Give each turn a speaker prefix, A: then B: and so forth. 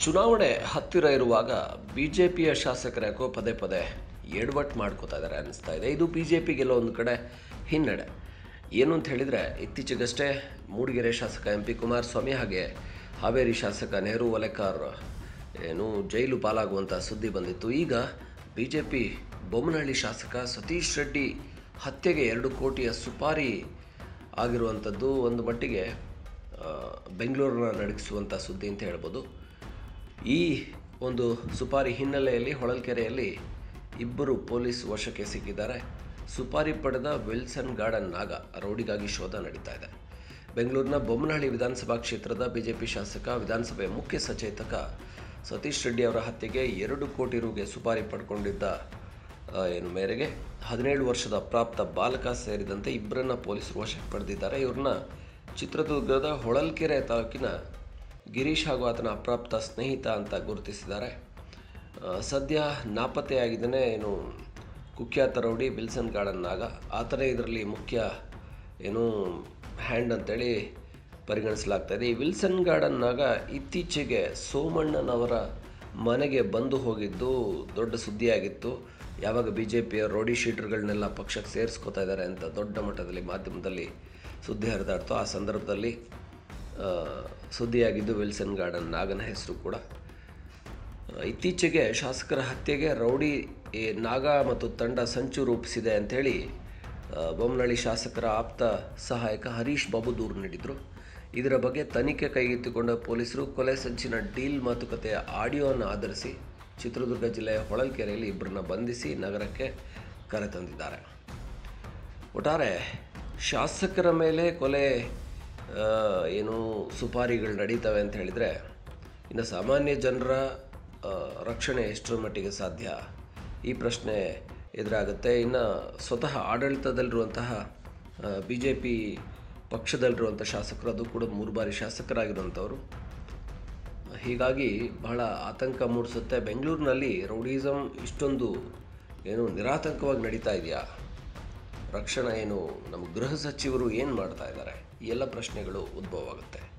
A: ಚುನಾವಣೆ ಹತ್ತಿರ ಇರುವಾಗ ಬಿ ಜೆ ಪಿಯ ಶಾಸಕರು ಯಾಕೋ ಪದೇ ಪದೇ ಎಡವಟ್ಟು ಮಾಡ್ಕೋತಾ ಇದ್ದಾರೆ ಅನ್ನಿಸ್ತಾ ಇದೆ ಇದು ಬಿ ಜೆ ಪಿಗೆಲ್ಲ ಒಂದು ಕಡೆ ಹಿನ್ನಡೆ ಏನು ಅಂತ ಹೇಳಿದರೆ ಇತ್ತೀಚೆಗಷ್ಟೇ ಮೂಡಿಗೆರೆ ಶಾಸಕ ಎಂ ಪಿ ಕುಮಾರಸ್ವಾಮಿ ಹಾಗೆ ಹಾವೇರಿ ಶಾಸಕ ನೆಹರು ವಲೆಕಾರ್ ಏನು ಜೈಲು ಪಾಲಾಗುವಂಥ ಸುದ್ದಿ ಬಂದಿತ್ತು ಈಗ ಬಿ ಜೆ ಪಿ ಬೊಮ್ಮನಹಳ್ಳಿ ಶಾಸಕ ಸತೀಶ್ ರೆಡ್ಡಿ ಹತ್ಯೆಗೆ ಎರಡು ಕೋಟಿಯ ಸುಪಾರಿ ಆಗಿರುವಂಥದ್ದು ಒಂದು ಮಟ್ಟಿಗೆ ಆ, ಬೆಂಗಳೂರನ್ನ ನಡಗಿಸುವಂಥ ಸುದ್ದಿ ಅಂತ ಹೇಳ್ಬೋದು ಈ ಒಂದು ಸುಪಾರಿ ಹಿನ್ನೆಲೆಯಲ್ಲಿ ಹೊಳಲ್ಕೆರೆಯಲ್ಲಿ ಇಬ್ಬರು ಪೊಲೀಸ್ ವಶಕ್ಕೆ ಸಿಕ್ಕಿದ್ದಾರೆ ಸುಪಾರಿ ಪಡೆದ ವಿಲ್ಸನ್ ಗಾರ್ಡನ್ ನಾಗ ರೌಡಿಗಾಗಿ ಶೋಧ ನಡೀತಾ ಇದೆ ಬೆಂಗಳೂರಿನ ಬೊಮ್ಮನಹಳ್ಳಿ ವಿಧಾನಸಭಾ ಕ್ಷೇತ್ರದ ಬಿಜೆಪಿ ಶಾಸಕ ವಿಧಾನಸಭೆ ಮುಖ್ಯ ಸಚೇತಕ ಸತೀಶ್ ರೆಡ್ಡಿ ಅವರ ಹತ್ಯೆಗೆ ಎರಡು ಕೋಟಿ ರುಗೆ ಸುಪಾರಿ ಪಡ್ಕೊಂಡಿದ್ದ ಆ, ಏನು ಮೇರೆಗೆ ಹದಿನೇಳು ವರ್ಷದ ಅಪ್ರಾಪ್ತ ಬಾಲಕ ಸೇರಿದಂತೆ ಇಬ್ಬರನ್ನ ಪೊಲೀಸರು ವಶಕ್ಕೆ ಪಡೆದಿದ್ದಾರೆ ಇವ್ರನ್ನ ಚಿತ್ರದುರ್ಗದ ಹೊಳಲ್ಕೆರೆ ತಾಲೂಕಿನ ಗಿರೀಶ್ ಹಾಗೂ ಆತನ ಅಪ್ರಾಪ್ತ ಸ್ನೇಹಿತ ಅಂತ ಗುರುತಿಸಿದ್ದಾರೆ ಆ, ಸದ್ಯ ನಾಪತ್ತೆಯಾಗಿದ್ದಾನೆ ಏನು ಕುಖ್ಯಾತ ರೌಡಿ ವಿಲ್ಸನ್ ಗಾರ್ಡನ್ ನಾಗ ಆತನೇ ಇದರಲ್ಲಿ ಮುಖ್ಯ ಏನು ಹ್ಯಾಂಡ್ ಅಂತೇಳಿ ಪರಿಗಣಿಸಲಾಗ್ತಾ ಇದೆ ಈ ವಿಲ್ಸನ್ ಗಾರ್ಡನ್ ನಾಗ ಇತ್ತೀಚೆಗೆ ಸೋಮಣ್ಣನವರ ಮನೆಗೆ ಬಂದು ಹೋಗಿದ್ದು ದೊಡ್ಡ ಸುದ್ದಿಯಾಗಿತ್ತು ಯಾವಾಗ ಬಿ ಜೆ ಪಿಯ ರೋಡಿ ಶೀಟರ್ಗಳನ್ನೆಲ್ಲ ಪಕ್ಷಕ್ಕೆ ಸೇರಿಸ್ಕೋತಾ ಇದ್ದಾರೆ ಅಂತ ದೊಡ್ಡ ಮಟ್ಟದಲ್ಲಿ ಮಾಧ್ಯಮದಲ್ಲಿ ಸುದ್ದಿ ಹರಿದಾಡ್ತು ಆ ಸಂದರ್ಭದಲ್ಲಿ ಆ, ಸುದ್ದಿಯಾಗಿದ್ದು ವಿಲ್ಸನ್ ಗಾರ್ಡನ್ ನಾಗನ ಹೆಸರು ಕೂಡ ಇತ್ತೀಚೆಗೆ ಶಾಸಕರ ಹತ್ಯೆಗೆ ರೌಡಿ ಈ ನಾಗ ಮತ್ತು ತಂಡ ಸಂಚು ರೂಪಿಸಿದೆ ಅಂಥೇಳಿ ಆ, ಬೊಮ್ಮನಹಳ್ಳಿ ಶಾಸಕರ ಆಪ್ತ ಸಹಾಯಕ ಹರೀಶ್ ಬಾಬು ದೂರು ನೀಡಿದರು ಇದರ ಬಗ್ಗೆ ತನಿಖೆ ಕೈಗೆತ್ತಿಕೊಂಡ ಪೊಲೀಸರು ಕೊಲೆ ಸಂಚಿನ ಡೀಲ್ ಮಾತುಕತೆಯ ಆಡಿಯೋವನ್ನು ಆಧರಿಸಿ ಚಿತ್ರದುರ್ಗ ಜಿಲ್ಲೆಯ ಹೊಳಲ್ಕೆರೆಯಲ್ಲಿ ಇಬ್ಬರನ್ನ ಬಂಧಿಸಿ ನಗರಕ್ಕೆ ಕರೆತಂದಿದ್ದಾರೆ ಒಟ್ಟಾರೆ ಶಾಸಕರ ಮೇಲೆ ಕೊಲೆ ಆ, ಏನು ಸುಪಾರಿಗಳು ನಡೀತವೆ ಅಂತ ಹೇಳಿದರೆ ಇನ್ನು ಸಾಮಾನ್ಯ ಜನರ ಆ, ರಕ್ಷಣೆ ಎಷ್ಟರ ಮಟ್ಟಿಗೆ ಸಾಧ್ಯ ಈ ಪ್ರಶ್ನೆ ಎದುರಾಗುತ್ತೆ ಇನ್ನು ಸ್ವತಃ ಆಡಳಿತದಲ್ಲಿರುವಂತಹ ಬಿ ಜೆ ಪಿ ಪಕ್ಷದಲ್ಲಿರುವಂಥ ಶಾಸಕರು ಅದು ಕೂಡ ಮೂರು ಬಾರಿ ಶಾಸಕರಾಗಿರುವಂಥವ್ರು ಹೀಗಾಗಿ ಬಹಳ ಆತಂಕ ಮೂಡಿಸುತ್ತೆ ಬೆಂಗಳೂರಿನಲ್ಲಿ ರೌಡಿಸಮ್ ಇಷ್ಟೊಂದು ಏನು ನಿರಾತಂಕವಾಗಿ ನಡೀತಾ ಇದೆಯಾ ರಕ್ಷಣಾ ಏನು ನಮ್ಮ ಗೃಹ ಸಚಿವರು ಏನು ಮಾಡ್ತಾ ಇದ್ದಾರೆ ಈ ಎಲ್ಲ ಪ್ರಶ್ನೆಗಳು ಉದ್ಭವ ಆಗುತ್ತೆ